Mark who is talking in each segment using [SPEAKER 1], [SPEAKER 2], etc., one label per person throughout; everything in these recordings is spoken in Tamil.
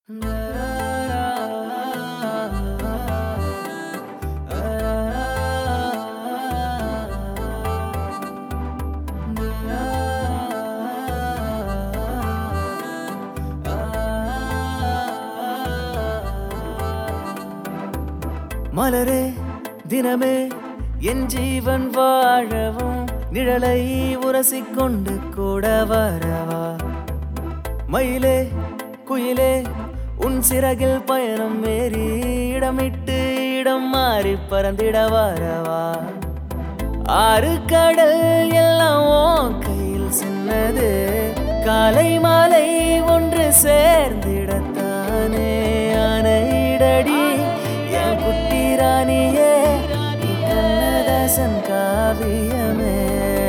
[SPEAKER 1] மலரே தினமே என் ஜீவன் வாழவும் நிழலை உரசிக்கொண்டு கூட வரவா மயிலே குயிலே உன் சிறகில் பயணம் ஏறி இடமிட்டு இடம் மாறி பறந்திட வரவா ஆறு கடல் எல்லாம் உன் கையில் சின்னது காலை மாலை ஒன்று சேர்ந்திடத்தானே ஆனையிடடி என் குட்டி ராணியே நீ கண்ணதாசன் காவியமே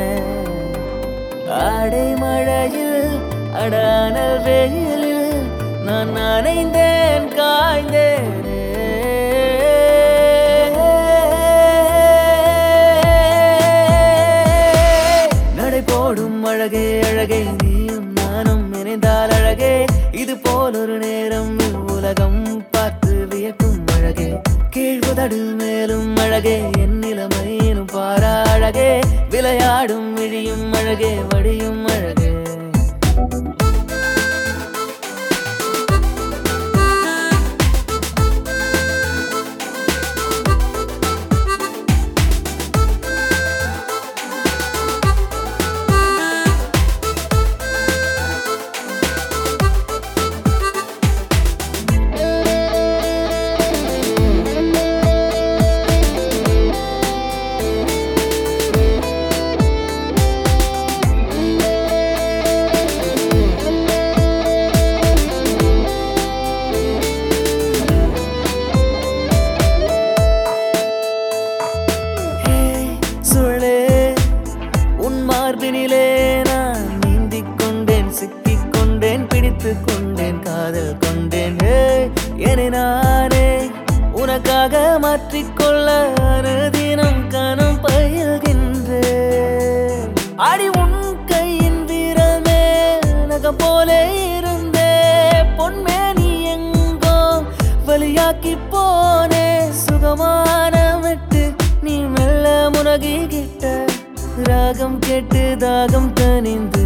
[SPEAKER 1] ஆடை மழையில் அடானல் வெயிலில் நான் நனைந்தேன் காய்ந்தேனே நடை போடும் அழகே அழகே நீயும் நானும் இணைந்தால் அழகே இது போல் ஒரு நேரம் உலகம் பார்த்து வியக்கும் அழகே கீழ்குதடு மேலும் அழகே என் நிலைமையினும் பாரா அழகே விளையாடும் விழியும் அழகே வடியும் அழகே ஏய், சுழலே உன் மார்பினிலே நான் நீந்திக் கொண்டேன் சிக்கிக் கொண்டேன் பிடித்துக் கொண்டேன் காதல் கொண்டேன் ஏய், என்னை நானே உனக்காக மாற்றிக்கொள்ள அனுதினம் கனம் பயில்கின்றேன் அடி உன் கையின் வீரமே நகம் போலே இருந்தே பொன்மேனி எங்கோ வலியாக்கி போனே சுகமான விட்டு நீ மெல்ல முனகிக்கிட்ட ராகம் கேட்டு தாகம் தனிந்து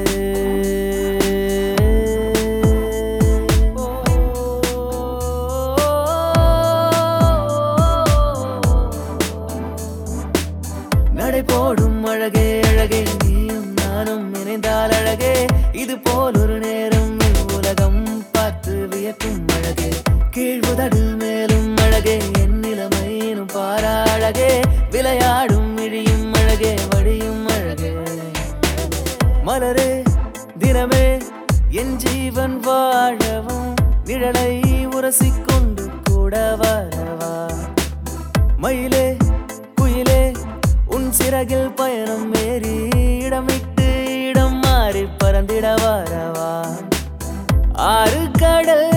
[SPEAKER 1] நடை போடும் அழகே அழகே நீயும் நானும் இணைந்தால் அழகே இது போல் ஒரு நேரம் உலகம் பார்த்து வியக்கும் அழகே கீழ்வுதடு மேலும் அழகே என் நிலைமையினும் பாரா அழகே விளையாடும் இழியும் அழகே வடியும் அழகே மலரே தினமே என் ஜீவன் வாழவும் நிழலை உரசிக்கொண்டு கூட வரவா மயிலே குயிலே உன் சிறகில் பயணம் ஏறி இடமிட்டு இடம் மாறி பறந்திட வரவா ஆறு கடல்